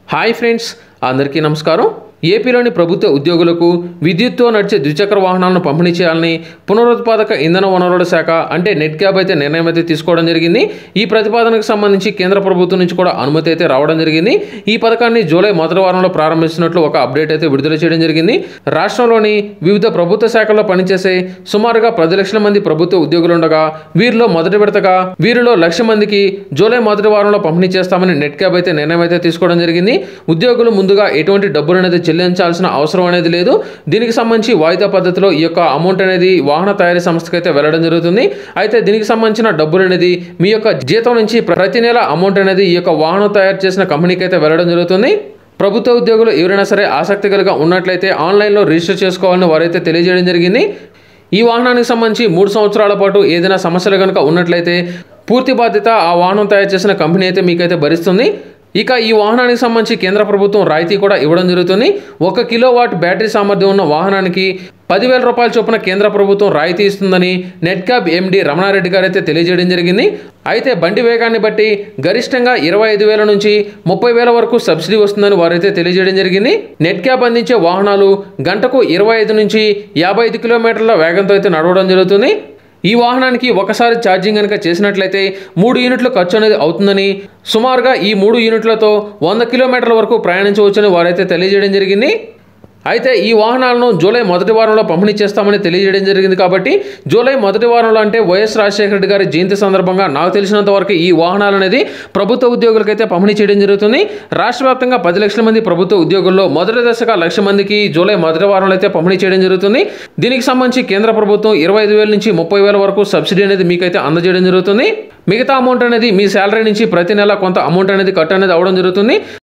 hi friends అందరికీ నమస్కారం ఏపీలోని ప్రభుత్వ ఉద్యోగులకు విద్యుత్తో నడిచే ద్విచక్ర వాహనాలను పంపిణీ చేయాలని పునరుత్పాదక ఇంధన వనరుల శాఖ అంటే నెట్ క్యాబ్ అయితే నిర్ణయం అయితే తీసుకోవడం జరిగింది ఈ ప్రతిపాదనకు సంబంధించి కేంద్ర ప్రభుత్వం నుంచి కూడా అనుమతి అయితే రావడం జరిగింది ఈ పథకాన్ని జూలై మొదటి వారంలో ప్రారంభిస్తున్నట్లు ఒక అప్డేట్ అయితే విడుదల చేయడం జరిగింది రాష్ట్రంలోని వివిధ ప్రభుత్వ శాఖల్లో పనిచేసే సుమారుగా పది లక్షల మంది ప్రభుత్వ ఉద్యోగులు ఉండగా వీరిలో మొదటి విడతగా వీరిలో లక్ష మందికి జూలై మొదటి వారంలో పంపిణీ చేస్తామని నెట్ క్యాబ్ అయితే నిర్ణయం అయితే తీసుకోవడం జరిగింది ఉద్యోగులు ముందుగా ఎటువంటి డబ్బులు అనేది చెల్లించాల్సిన అవసరం అనేది లేదు దీనికి సంబంధించి వాయిదా పద్ధతిలో ఈ యొక్క అమౌంట్ అనేది వాహన తయారీ సంస్థకి అయితే వెళ్ళడం జరుగుతుంది అయితే దీనికి సంబంధించిన డబ్బులు అనేది మీ యొక్క జీతం నుంచి ప్రతి నెల అమౌంట్ అనేది ఈ యొక్క వాహనం తయారు చేసిన కంపెనీకి అయితే వెళ్ళడం జరుగుతుంది ప్రభుత్వ ఉద్యోగులు ఎవరైనా సరే ఆసక్తి కలిగా ఉన్నట్లయితే ఆన్లైన్లో రిజిస్టర్ చేసుకోవాలని వారైతే తెలియజేయడం జరిగింది ఈ వాహనానికి సంబంధించి మూడు సంవత్సరాల పాటు ఏదైనా సమస్యలు కనుక ఉన్నట్లయితే పూర్తి బాధ్యత ఆ వాహనం తయారు చేసిన కంపెనీ అయితే మీకైతే భరిస్తుంది ఇక ఈ వాహనానికి సంబంధించి కేంద్ర ప్రభుత్వం రాయితీ కూడా ఇవ్వడం జరుగుతుంది ఒక కిలో వాట్ బ్యాటరీ సామర్థ్యం ఉన్న వాహనానికి పదివేల రూపాయల చొప్పున కేంద్ర ప్రభుత్వం రాయితీ ఇస్తుందని నెట్ క్యాబ్ ఎండి రమణారెడ్డి గారు అయితే తెలియజేయడం జరిగింది అయితే బండి వేగాన్ని బట్టి గరిష్టంగా ఇరవై ఐదు వేల నుంచి ముప్పై వేల వరకు సబ్సిడీ వస్తుందని వారైతే తెలియజేయడం జరిగింది నెట్ క్యాబ్ అందించే వాహనాలు గంటకు ఇరవై ఐదు నుంచి యాభై ఐదు కిలోమీటర్ల వేగంతో అయితే నడవడం జరుగుతుంది ఈ వాహనానికి ఒకసారి ఛార్జింగ్ కనుక చేసినట్లయితే మూడు యూనిట్ల ఖర్చు అనేది అవుతుందని సుమారుగా ఈ మూడు యూనిట్లతో వంద కిలోమీటర్ల వరకు ప్రయాణించవచ్చని వారైతే తెలియజేయడం జరిగింది అయితే ఈ వాహనాలను జూలై మొదటి వారంలో పంపిణీ చేస్తామని తెలియజేయడం జరిగింది కాబట్టి జూలై మొదటి వారంలో అంటే వైఎస్ రాజశేఖర రెడ్డి గారి జయంతి సందర్భంగా నాకు తెలిసినంత వరకు ఈ వాహనాలు అనేది ప్రభుత్వ ఉద్యోగులకైతే పంపిణీ చేయడం జరుగుతుంది రాష్ట్ర వ్యాప్తంగా పది లక్షల మంది ప్రభుత్వ ఉద్యోగుల్లో మొదటి దశగా లక్ష మందికి జూలై మొదటి వారంలో అయితే పంపిణీ చేయడం జరుగుతుంది దీనికి సంబంధించి కేంద్ర ప్రభుత్వం ఇరవై ఐదు వేల నుంచి ముప్పై వేల వరకు సబ్సిడీ అనేది మీకైతే అందజేయడం జరుగుతుంది మిగతా అమౌంట్ అనేది మీ శాలరీ నుంచి ప్రతి నెల కొంత అమౌంట్ అనేది కట్ అనేది అవడం జరుగుతుంది